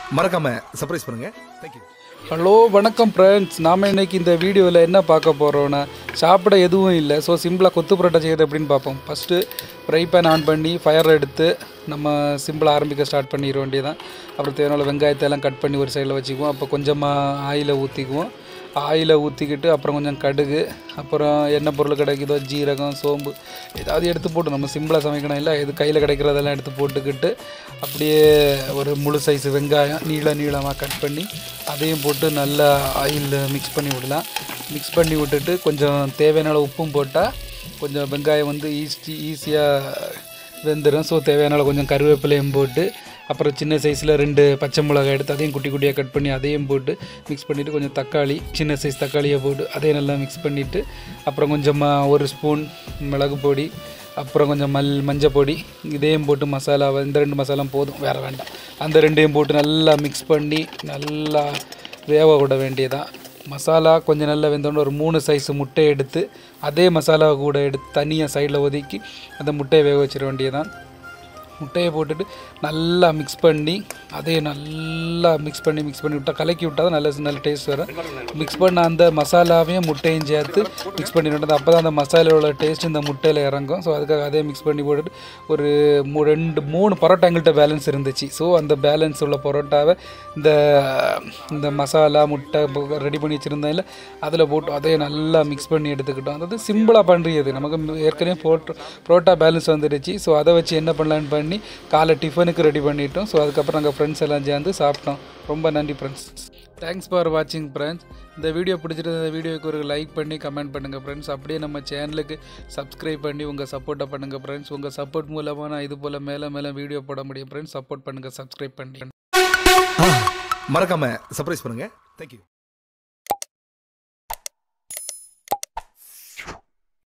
மறக்காமல் சர்ப்ரைஸ் பண்ணுங்கள் thank you hello வணக்கம் ஃப்ரெண்ட்ஸ் நாம் இன்னைக்கு இந்த வீடியோவில் என்ன பார்க்க போகிறோன்னா சாப்பிட எதுவும் இல்லை ஸோ சிம்பிளாக கொத்து புரோட்டா செய்கிறது எப்படின்னு பார்ப்போம் ஃபஸ்ட்டு ஃப்ரை பேன் ஆன் பண்ணி ஃபயர் எடுத்து நம்ம சிம்பிளாக ஆரம்பிக்க ஸ்டார்ட் பண்ணிட வேண்டியதான் அப்புறம் தேவையான வெங்காயத்தை எல்லாம் கட் பண்ணி ஒரு சைடில் வச்சுக்குவோம் அப்போ கொஞ்சமாக ஆயிலை ஊற்றிக்குவோம் ஆயிலை ஊற்றிக்கிட்டு அப்புறம் கொஞ்சம் கடுகு அப்புறம் என்ன பொருள் கிடைக்குதோ ஜீரகம் சோம்பு ஏதாவது எடுத்து போட்டு நம்ம சிம்பிளாக சமைக்கணும் இல்லை இது கையில் கிடைக்கிறதெல்லாம் எடுத்து போட்டுக்கிட்டு அப்படியே ஒரு முழு சைஸ் வெங்காயம் நீள நீளமாக கட் பண்ணி அதையும் போட்டு நல்லா ஆயில் மிக்ஸ் பண்ணி விடலாம் மிக்ஸ் பண்ணி விட்டுட்டு கொஞ்சம் தேவையான அளவு உப்பும் போட்டால் கொஞ்சம் வெங்காயம் வந்து ஈஸி ஈஸியாக வெந்துடும் ஸோ தேவையான அளவு கொஞ்சம் கருவேப்பிலையும் போட்டு அப்புறம் சின்ன சைஸில் ரெண்டு பச்சை மிளகாய் எடுத்து அதையும் குட்டி குட்டியாக கட் பண்ணி அதையும் போட்டு மிக்ஸ் பண்ணிவிட்டு கொஞ்சம் தக்காளி சின்ன சைஸ் தக்காளியை போட்டு அதையும் நல்லா மிக்ஸ் பண்ணிவிட்டு அப்புறம் கொஞ்சமாக ஒரு ஸ்பூன் மிளகு பொடி அப்புறம் கொஞ்சம் மல் மஞ்சள் பொடி இதையும் போட்டு மசாலா இந்த ரெண்டு மசாலாம் போதும் வேறு வேண்டாம் அந்த ரெண்டையும் போட்டு நல்லா மிக்ஸ் பண்ணி நல்லா வேக விட வேண்டியதான் மசாலா கொஞ்சம் நல்லா வெந்தோடனே ஒரு மூணு சைஸ் முட்டையை எடுத்து அதே மசாலா கூட எடுத்து தனியாக சைடில் ஒதுக்கி அந்த முட்டையை வேக வச்சிட வேண்டியதான் முட்டையை போட்டுட்டு நல்லா மிக்ஸ் பண்ணி அதையே நல்லா மிக்ஸ் பண்ணி மிக்ஸ் பண்ணி விட்டால் கலக்கி விட்டால் தான் நல்ல நல்ல டேஸ்ட் வரும் மிக்ஸ் பண்ண அந்த மசாலாவையும் முட்டையும் சேர்த்து மிக்ஸ் பண்ணி விட்டது அப்போ தான் அந்த மசாலாவோட டேஸ்ட் இந்த முட்டையில் இறங்கும் ஸோ அதுக்காக அதே மிக்ஸ் பண்ணி போட்டுட்டு ஒரு மூ- ரெண்டு மூணு பரோட்டா எங்கள்கிட்ட பேலன்ஸ் இருந்துச்சு ஸோ அந்த பேலன்ஸ் உள்ள பரோட்டாவை இந்த இந்த மசாலா முட்டை ரெடி பண்ணி வச்சுருந்தேன்ல அதில் போட்டு அதையே நல்லா மிக்ஸ் பண்ணி எடுத்துக்கிட்டோம் அதாவது சிம்பிளாக பண்ணுறது நமக்கு ஏற்கனவே போட்டு புரோட்டா பேலன்ஸ் வந்துடுச்சு ஸோ அதை வச்சு என்ன பண்ணலான்னு பண்ணி காலை டிஃபனுக்கு ரெடி பண்ணிட்டோம் ஸோ அதுக்கப்புறம் நாங்கள் ஃப்ரெண்ட்ஸ் எல்லாம் சேர்ந்து சாப்பிட்டோம் ரொம்ப நன்றி ஃப்ரெண்ட்ஸ் தேங்க்ஸ் ஃபார் வாட்சிங் ஃப்ரெண்ட்ஸ் இந்த வீடியோ பிடிச்சிருந்த இந்த வீடியோக்கு ஒரு லைக் பண்ணி கமெண்ட் பண்ணுங்கள் ஃப்ரெண்ட்ஸ் அப்படியே நம்ம சேனலுக்கு சப்ஸ்கிரைப் பண்ணி உங்கள் சப்போர்ட்டை பண்ணுங்கள் ஃப்ரெண்ட்ஸ் உங்கள் சப்போர்ட் மூலமாக நான் இது போல் மேலே மேலே வீடியோ போட முடியும் ஃப்ரெண்ட்ஸ் சப்போர்ட் பண்ணுங்கள் சப்ஸ்கிரைப் பண்ணி மறக்காமல் சர்ப்ரைஸ் பண்ணுங்கள் தேங்க்யூ